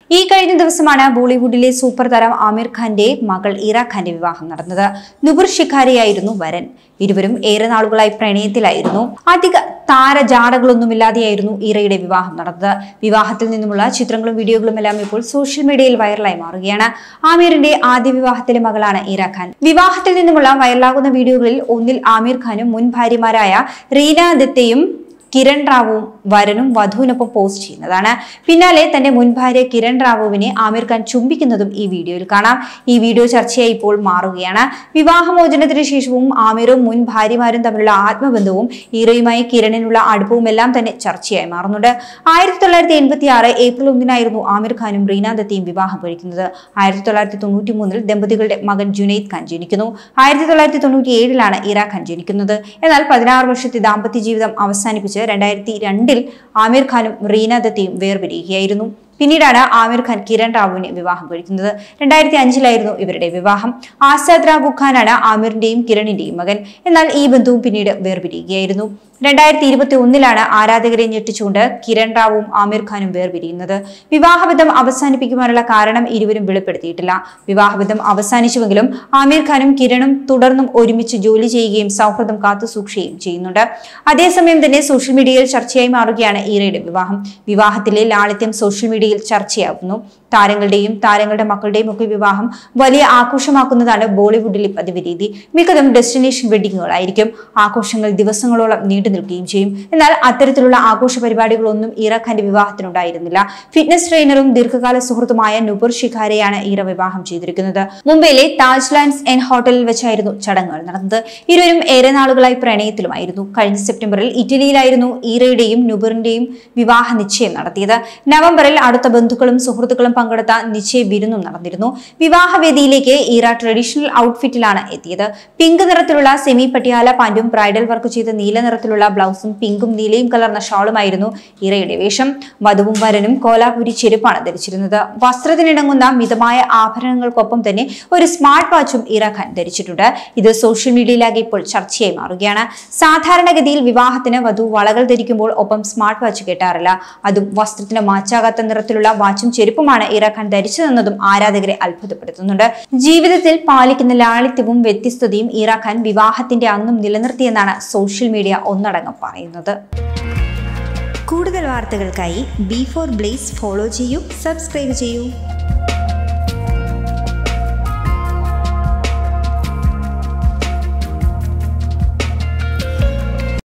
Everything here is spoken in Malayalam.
ഈ കഴിഞ്ഞ ദിവസമാണ് ബോളിവുഡിലെ സൂപ്പർ താരം ആമിർ ഖാന്റെ മകൾ ഇറ ഖാന്റെ വിവാഹം നടന്നത് നുബുർ ഷിഖാരിയായിരുന്നു വരൻ ഇരുവരും ഏറെ നാളുകളായി പ്രണയത്തിലായിരുന്നു അധിക താരജാടകളൊന്നുമില്ലാതെയായിരുന്നു ഇറയുടെ വിവാഹം നടന്നത് വിവാഹത്തിൽ നിന്നുമുള്ള ചിത്രങ്ങളും വീഡിയോകളും എല്ലാം ഇപ്പോൾ സോഷ്യൽ മീഡിയയിൽ വൈറലായി മാറുകയാണ് ആമിറിന്റെ ആദ്യ വിവാഹത്തിലെ മകളാണ് ഇറ ഖാൻ വിവാഹത്തിൽ നിന്നുമുള്ള വൈറലാകുന്ന വീഡിയോകളിൽ ഒന്നിൽ ആമിർ ഖാനും മുൻ ഭാര്യമാരായ റീന ദത്തയും കിരൺ റാവുവും വരനും വധുവിനൊപ്പം പോസ്റ്റ് ചെയ്യുന്നതാണ് പിന്നാലെ തന്റെ മുൻ ഭാര്യ കിരൺ റാവുവിനെ ആമിർ ഖാൻ ചുംബിക്കുന്നതും ഈ വീഡിയോയിൽ കാണാം ഈ വീഡിയോ ചർച്ചയായി ഇപ്പോൾ മാറുകയാണ് വിവാഹമോചനത്തിന് ശേഷവും ആമിറും മുൻ ഭാര്യമാരും തമ്മിലുള്ള ആത്മബന്ധവും ഈറയുമായി കിരണിനുള്ള അടുപ്പവും എല്ലാം തന്നെ ചർച്ചയായി മാറുന്നുണ്ട് ആയിരത്തി തൊള്ളായിരത്തി എൺപത്തി ആറ് ഏപ്രിൽ ഒന്നിനായിരുന്നു ആമിർ ഖാനും റീന ദത്തയും വിവാഹം കഴിക്കുന്നത് ആയിരത്തി തൊള്ളായിരത്തി തൊണ്ണൂറ്റി മൂന്നിൽ ദമ്പതികളുടെ മകൻ ജുനൈദ് ഖാൻ ജനിക്കുന്നു ആയിരത്തി തൊള്ളായിരത്തി തൊണ്ണൂറ്റി ഏഴിലാണ് ഇറ ഖാൻ ജനിക്കുന്നത് എന്നാൽ പതിനാറ് വർഷത്തെ ദാമ്പത്യ ജീവിതം അവസാനിപ്പിച്ച് രണ്ടായിരത്തി രണ്ടിൽ ആമിർ ഖാനും റീന ദത്തയും വേർപിരിയുകയായിരുന്നു പിന്നീടാണ് ആമിർ ഖാൻ കിരൺ റാവുവിനെ വിവാഹം കഴിക്കുന്നത് രണ്ടായിരത്തി അഞ്ചിലായിരുന്നു ഇവരുടെ വിവാഹം ആസാദ് റാവു ഖാനാണ് ആമിറിന്റെയും കിരണിന്റെയും മകൻ എന്നാൽ ഈ ബന്ധവും പിന്നീട് വേർപിരിയുകയായിരുന്നു രണ്ടായിരത്തി ഇരുപത്തി ഒന്നിലാണ് ആരാധകരെ ഞെട്ടിച്ചുകൊണ്ട് കിരൺ റാവുവും ആമിർ ഖാനും വേർപിരിയുന്നത് വിവാഹബന്ധം അവസാനിപ്പിക്കുവാനുള്ള കാരണം ഇരുവരും വെളിപ്പെടുത്തിയിട്ടില്ല വിവാഹബന്ധം അവസാനിച്ചുവെങ്കിലും ആമിർ ഖാനും കിരണും തുടർന്നും ഒരുമിച്ച് ജോലി ചെയ്യുകയും സൗഹൃദം കാത്തുസൂക്ഷിക്കുകയും ചെയ്യുന്നുണ്ട് അതേസമയം തന്നെ സോഷ്യൽ മീഡിയയിൽ ചർച്ചയായി മാറുകയാണ് ഈറയുടെ വിവാഹം വിവാഹത്തിലെ ലാളിത്യം സോഷ്യൽ മീഡിയയിൽ ചർച്ചയാകുന്നു താരങ്ങളുടെയും താരങ്ങളുടെ മക്കളുടെയും ഒക്കെ വിവാഹം വലിയ ആഘോഷമാക്കുന്നതാണ് ബോളിവുഡിലെ പതിവ് രീതി മിക്കതും ഡെസ്റ്റിനേഷൻ വെഡിങ്ങുകളായിരിക്കും ആഘോഷങ്ങൾ ദിവസങ്ങളോളം നീണ്ടു നിൽക്കുകയും ചെയ്യും എന്നാൽ അത്തരത്തിലുള്ള ആഘോഷ പരിപാടികളൊന്നും ഈറ ഖാന്റെ വിവാഹത്തിനുണ്ടായിരുന്നില്ല ഫിറ്റ്നസ് ട്രെയിനറും ദീർഘകാല സുഹൃത്തുമായ നുപുർ ഷിഖാരെയാണ് ഈറ വിവാഹം ചെയ്തിരിക്കുന്നത് മുംബൈയിലെ താജ് ലാൻഡ്സ് എൻ ഹോട്ടലിൽ വെച്ചായിരുന്നു ചടങ്ങുകൾ നടന്നത് ഇരുവരും ഏറെ നാളുകളായി പ്രണയത്തിലുമായിരുന്നു കഴിഞ്ഞ സെപ്റ്റംബറിൽ ഇറ്റലിയിലായിരുന്നു ഈറയുടെയും നുബറിന്റെയും വിവാഹ നിശ്ചയം നടത്തിയത് നവംബറിൽ അടുത്ത ബന്ധുക്കളും സുഹൃത്തുക്കളും പങ്കെടുത്ത നിശ്ചയ വിരുന്നും നടന്നിരുന്നു വിവാഹവേദിയിലേക്ക് ഈറ ട്രഡീഷണൽ ഔട്ട്ഫിറ്റിലാണ് എത്തിയത് പിങ്ക് നിറത്തിലുള്ള സെമി പട്ടിയാല പാന്റും ബ്രൈഡൽ വർക്ക് ചെയ്ത നീല നിറത്തിലുള്ള ബ്ലൗസും പിങ്കും നീലയും കലർന്ന ഷാളുമായിരുന്നു ഇറയുടെ വേഷം വധുവും വരനും കോലാപുരി ചെരുപ്പാണ് ധരിച്ചിരുന്നത് വസ്ത്രത്തിനിണങ്ങുന്ന മിതമായ ആഭരണങ്ങൾക്കൊപ്പം തന്നെ ഒരു സ്മാർട്ട് വാച്ചും ഇറ ഖാൻ ധരിച്ചിട്ടുണ്ട് ഇത് സോഷ്യൽ മീഡിയയിലാകെ ഇപ്പോൾ ചർച്ചയായി മാറുകയാണ് സാധാരണഗതിയിൽ വിവാഹത്തിന് വധു വളകൾ ധരിക്കുമ്പോൾ ഒപ്പം സ്മാർട്ട് വാച്ച് കെട്ടാറില്ല അതും വസ്ത്രത്തിന് മാച്ചാകാത്ത നിറത്തിലുള്ള വാച്ചും ചെരുപ്പുമാണ് ഇറ ഖാൻ ധരിച്ചതെന്നതും ആരാധകരെ അത്ഭുതപ്പെടുത്തുന്നുണ്ട് ജീവിതത്തിൽ പാലിക്കുന്ന ലാളിത്യവും വ്യത്യസ്തതയും ഇറ ഖാൻ വിവാഹത്തിന്റെ അന്നും നിലനിർത്തിയെന്നാണ് സോഷ്യൽ മീഡിയ ഒന്നടങ്കം പറയുന്നത് കൂടുതൽ വാർത്തകൾക്കായി ബി ഫോർ ബ്ലേസ് ഫോളോ ചെയ്യൂ സബ്സ്ക്രൈബ് ചെയ്യൂ